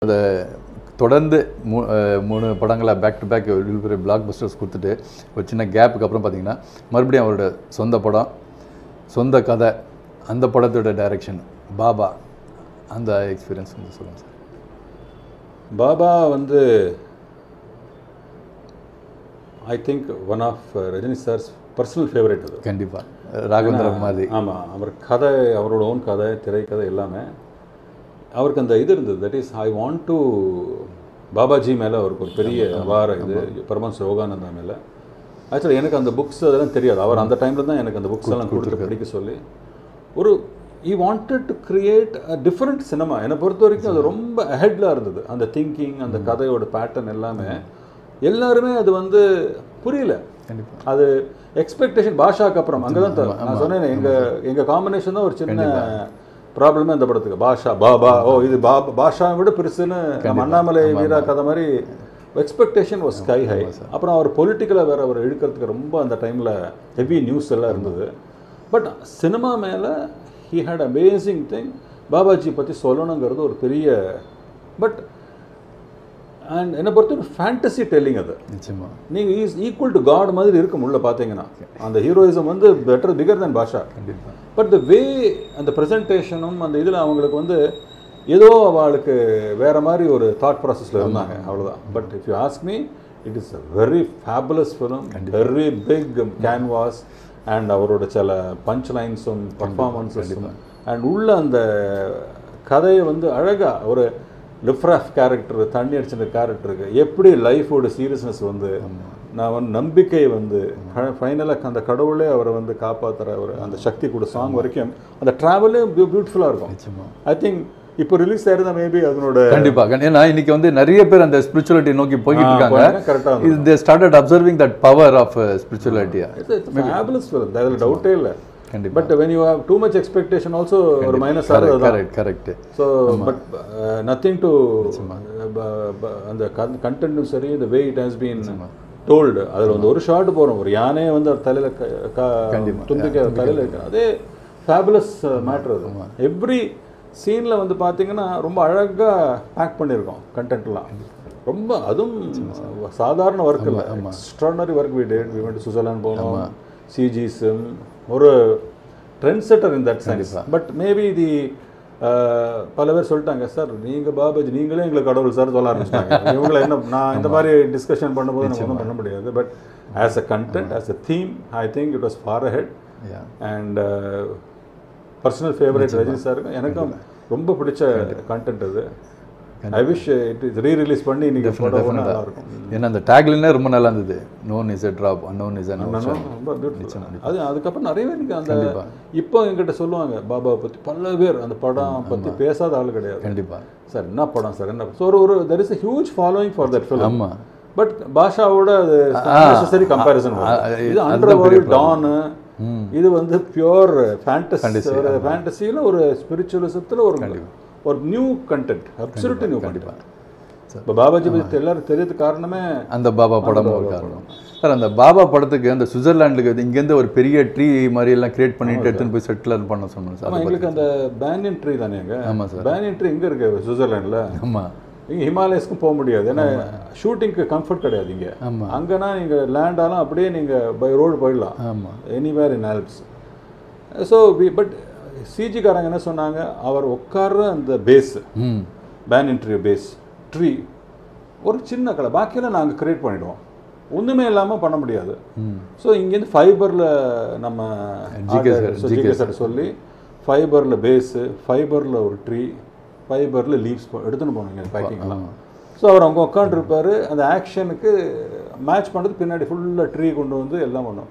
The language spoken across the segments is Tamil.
அதை தொடர்ந்து மூ அஹ் மூணு படங்களை பேக் டு பேக் பெரிய பிளாக் பஸ்டர்ஸ் கொடுத்துட்டு ஒரு சின்ன கேப்புக்கு அப்புறம் பார்த்தீங்கன்னா மறுபடியும் அவரோட சொந்த படம் சொந்த கதை அந்த படத்தோட டைரக்ஷன் பாபா அந்த எக்ஸ்பீரியன்ஸ் வந்து சொல்லுங்கள் சார் பாபா வந்து I think one of Rajini sir's personal favourite அது கண்டிப்பாக ராகவேந்திரன் மாதிரி ஆமாம் அவர் கதை அவரோட ஓன் கதை திரைக்கதை எல்லாமே அவருக்கு அந்த இது இருந்தது that is I want to Babaji மேலே அவருக்கு ஒரு பெரிய அபார இது பரமன் யோகானந்தா மேலே ஆக்சுவலி எனக்கு அந்த புக்ஸ் அதெல்லாம் தெரியாது அவர் அந்த டைமில் தான் எனக்கு அந்த புக்ஸ் எல்லாம் கொடுத்து படிக்க சொல்லி ஒரு he wanted to create a different cinema என்னை பொறுத்த வரைக்கும் அது ரொம்ப அஹெட்ல இருந்தது அந்த திங்கிங் அந்த கதையோட பேட்டர்ன் எல்லாமே எல்லாருமே அது வந்து புரியல கண்டிப்பாக அது எக்ஸ்பெக்டேஷன் பாஷாக்கு அப்புறம் அங்கே தான் நான் சொன்னேன் எங்கள் எங்கள் காம்பினேஷன் தான் ஒரு சின்ன ப்ராப்ளமே அந்த படத்துக்கு பாஷா பாபா ஓ இது பாபா பாஷாவை விட பெருசுன்னு நம்ம அண்ணாமலை வீரா கதை மாதிரி எக்ஸ்பெக்டேஷன் வாஸ் ஸ்கை ஹை அப்புறம் அவர் பொலிட்டிக்கலாக வேற அவர் இழுக்கிறதுக்கு ரொம்ப அந்த டைமில் ஹெவி நியூஸ் எல்லாம் இருந்தது பட் சினிமா மேலே he had amazing thing Babaji பற்றி சொல்லணுங்கிறது ஒரு பெரிய பட் அண்ட் என்னை பொறுத்த ஒரு ஃபேண்டசி டெல்லிங் அது நிச்சயமா நீங்கள் ஈஸ் ஈக்குவல் டு காட் மாதிரி இருக்கும் உள்ள பார்த்தீங்கன்னா அந்த ஹீரோயிசம் வந்து பெட்டர் பிகர் than பாஷா கண்டிப்பாக பட் த வே அந்த ப்ரெசன்டேஷனும் அந்த இதில் அவங்களுக்கு வந்து ஏதோ அவளுக்கு வேற மாதிரி ஒரு தாட் ப்ராசஸில் இருந்தாங்க அவ்வளோதான் but if you ask me it is a very fabulous film very big canvas and அவரோட சில பஞ்ச் லைன்ஸும் பர்ஃபார்மன்ஸஸும் அண்ட் உள்ள அந்த கதையை வந்து அழகாக ஒரு லிஃப்ராஃப் கேரக்டர் தண்ணி அடிச்சிருந்த கேரக்டருக்கு எப்படி லைஃபோட சீரியஸ்னஸ் வந்து நான் வந்து நம்பிக்கை வந்து ஃபைனலாக அந்த கடவுளே அவரை வந்து காப்பாற்றுற ஒரு அந்த சக்தி கூட சாங் வரைக்கும் அந்த ட்ராவலே பியூட்டிஃபுல்லாக இருக்கும் நிச்சயமா ஐ திங்க் இப்போ ரிலீஸ் ஆயிருந்தா மேபி அதனோட கண்டிப்பா கண்டி- ஏன்னா இன்னைக்கு வந்து நிறைய பேர் அந்த ஸ்பிரிச்சுவாலிட்டி நோக்கி போய்கிட்டு இருக்காங்க கரெக்டாக இது they started observing that power of ஸ்பிரிச்சுவாலிட்டியா ஃபேபுலஸ் ஃபிலிம் அதில் டவுட்டே இல்லை கண்டிப்பா but when you have too much expectation also ஒரு மைனஸ் ஆகுது correct correct so but nothing to அந்த கண்டென்ட்டும் சரி இந்த way it has been told அதில் வந்து ஒரு ஷார்ட் போகிறோம் ஒரு யானையை வந்து அவர் தலையில் தும்பிக்க தலையில் இருக்கு அதே ஃபேபுலஸ் மேட்ரு அது எவ்ரி சீனில் வந்து பார்த்தீங்கன்னா ரொம்ப அழகாக பேக் பண்ணியிருக்கோம் கண்டென்ட்லாம் ரொம்ப அதுவும் சாதாரண ஒர்க் இல்லை extraordinary work we did we went Switzerland போனோம் சிஜிஸும் ஒரு trend setter in that sense but maybe the பல பேர் சொல்லிட்டாங்க சார் நீங்க பாபாஜி நீங்களே எங்களுக்கு கடவுள் சார் சொல்ல ஆரம்பிச்சிட்டாங்க இவங்களை என்ன நான் இந்த மாதிரி டிஸ்கஷன் பண்ணும்போது நம்ம ஒன்றும் பண்ண முடியாது but as a content as a theme I think it was far ahead Yeah. And personal favourite Rajini சாருக்கு எனக்கும் ரொம்ப பிடிச்ச கண்டென்ட் அது I wish it is re release பண்ணி இன்னைக்கு போட்டோ நல்லா இருக்கும் ஏன்னா அந்த டேக்லைனே ரொம்ப நல்லா இருந்தது known is a drop unknown is an ரொம்ப பியூட்டிஃபுல் அது அதுக்கப்புறம் நிறைய பேர் இருக்கு அந்த இப்போ என்கிட்ட சொல்லுவாங்க பாபா பற்றி பல பேர் அந்த படம் பற்றி பேசாத ஆள் கிடையாது கண்டிப்பா சார் என்ன படம் சார் என்ன ஸோ ஒரு ஒரு there is a huge following for that film ஆமா பட் பாஷாவோட அது நெசசரி கம்பேரிசன் ஆ, இது அண்டர் வேர்ல்ட் டான் இது வந்து பியோர் ஃபேண்டசி ஒரு ஃபேண்டசியில் ஒரு ஸ்பிரிச்சுவலிசத்தில் ஒரு ஒரு new content absolutely new content இப்போ பாபாஜி பற்றி எல்லாரும் தெரியறது காரணமே அந்த பாபா படம் ஒரு காரணம் சார் அந்த பாபா படத்துக்கு அந்த சுவிட்சர்லாண்டுக்கு வந்து இங்கேருந்து ஒரு பெரிய ட்ரீ மாதிரி எல்லாம் கிரியேட் பண்ணிட்டு எடுத்துன்னு போய் செட்டில் பண்ண சொன்னோம் சார் ஆமா எங்களுக்கு அந்த பேனியன் ட்ரீ தானே அங்க ஆமா சார் பேனியன் ட்ரீ எங்க இருக்கு சுவிட்சர்லாண்டில் ஆமா இங்கே ஹிமாலயஸ்க்கும் போக முடியாது ஏன்னா ஷூட்டிங்க்கு கம்ஃபர்ட் கிடையாது இங்கே ஆமா அங்கன்னா நீங்கள் லேண்ட் ஆகலாம் அப்படியே நீங்கள் பை ரோடு போயிடலாம் ஆமா anywhere in Alps so we but சிஜிக்காரங்க என்ன சொன்னாங்க அவர் உட்கார்ற அந்த பேஸ் ம் பேன் இன்டர்வியூ பேஸ் ட்ரீ ஒரு சின்ன கடை பாக்கியெல்லாம் நாங்கள் கிரியேட் பண்ணிடுவோம் ஒன்றுமே இல்லாமல் பண்ண முடியாது ம் ஸோ இங்கேருந்து ஃபைபரில் நம்ம GK sir, ஜிகே சார் சொல்லி ஃபைபரில் பேஸு ஃபைபரில் ஒரு ட்ரீ ஃபைபரில் லீவ்ஸ் எடுத்துன்னு போனீங்க பேக்கிங்லாம் ஸோ அவர் அங்கே உட்காந்துருப்பாரு அந்த ஆக்ஷனுக்கு மேட்ச் பண்ணுறது பின்னாடி ஃபுல்லாக ட்ரீ கொண்டு வந்து எல்லாம் பண்ணும்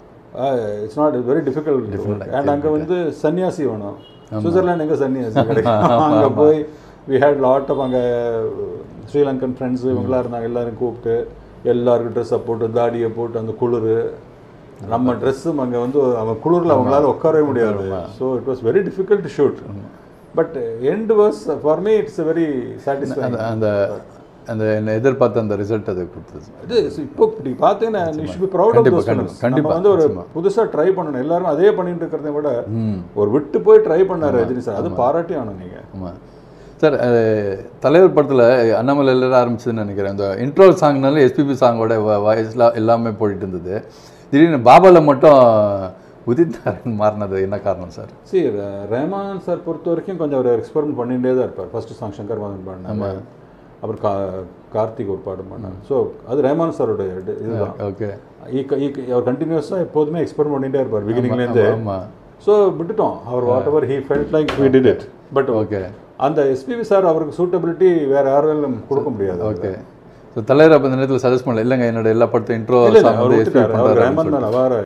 it's not very difficult and அங்கே வந்து சன்னியாசி வேணும் சுவிட்சர்லாந்து எங்கே சன்னியாசி கிடைக்கும் அங்கே போய் வி ஹேட் லாட் ஆஃப் அங்கே ஸ்ரீலங்கன் ஃப்ரெண்ட்ஸ் இவங்களாம் இருந்தாங்க எல்லாரும் கூப்பிட்டு எல்லாருக்கும் ட்ரெஸ்ஸை போட்டு தாடியை போட்டு அந்த குளிர் நம்ம ட்ரெஸ்ஸும் அங்கே வந்து அவங்க குளிரில் அவங்களால உட்காரவே முடியாது so it was very difficult to shoot but end was for me it's very satisfy அந்த அந்த அந்த என்ன எதிர்பார்த்த அந்த ரிசல்ட் அது கொடுத்தது இது இப்போ இப்படி பார்த்தீங்கன்னா you should be proud of கண்டிப்பா, those films. கண்டிப்பா, நம்ம வந்து ஒரு புதுசா ட்ரை பண்ணணும் எல்லாரும் அதே பண்ணிட்டு இருக்கிறத விட ம் ஒரு விட்டு போய் ட்ரை பண்ணாரு ரஜினி சார் அது பாராட்டி ஆகணும் நீங்க ஆமாம் சார் அஹ், தலைவர் படத்தில் அண்ணாமலை எல்லாரும் ஆரம்பிச்சதுன்னு நினைக்கிறேன் இந்த இன்ட்ரோ சாங்னால எஸ்பிபி சாங்கோட வாய்ஸ்லாம் எல்லாமே போயிட்டு இருந்தது திடீர்னு பாபாவில் மட்டும் உதித் நாராயண் மாறினது என்ன காரணம் சார் சரி ரஹ்மான் சார் பொறுத்த வரைக்கும் கொஞ்சம் அவர் எக்ஸ்பெரிமெண்ட் பண்ணிகிட்டே தான் இருப்பார் ஃபர்ஸ்ட் சாங் சங்கர் மதன் பாடினாங்க அப்புறம் கா கார்த்திக் ஒரு பாடம் பண்ணாங்க ஸோ அது ரஹ்மான் சாரோட இது- இதுதான் ஓகே ஈக்க- ஈக்க- அவர் கண்டினியூஸாக எப்போதுமே எக்ஸ்பெரிமெண்ட் பண்ணிகிட்டே இருப்பார் பிகினிங்லேருந்து ஆமாம் ஸோ விட்டுட்டோம் அவர் whatever he felt like we did it but okay அந்த எஸ்பிபி சார் அவருக்கு சூட்டபிலிட்டி வேற யாராலும் கொடுக்க முடியாது ஓகே ஸோ தலைவர் அப்போ இந்த நேரத்தில் சஜஸ்ட் பண்ணல இல்லைங்க என்னோட எல்லா படத்தையும் இன்ட்ரோ இல்ல, இல்ல, சாங் அவர் வந்து எஸ்பி விட்டுட்டாரு. அவர் பண்ணுறாரு ரஹ்மான் தான் அவர்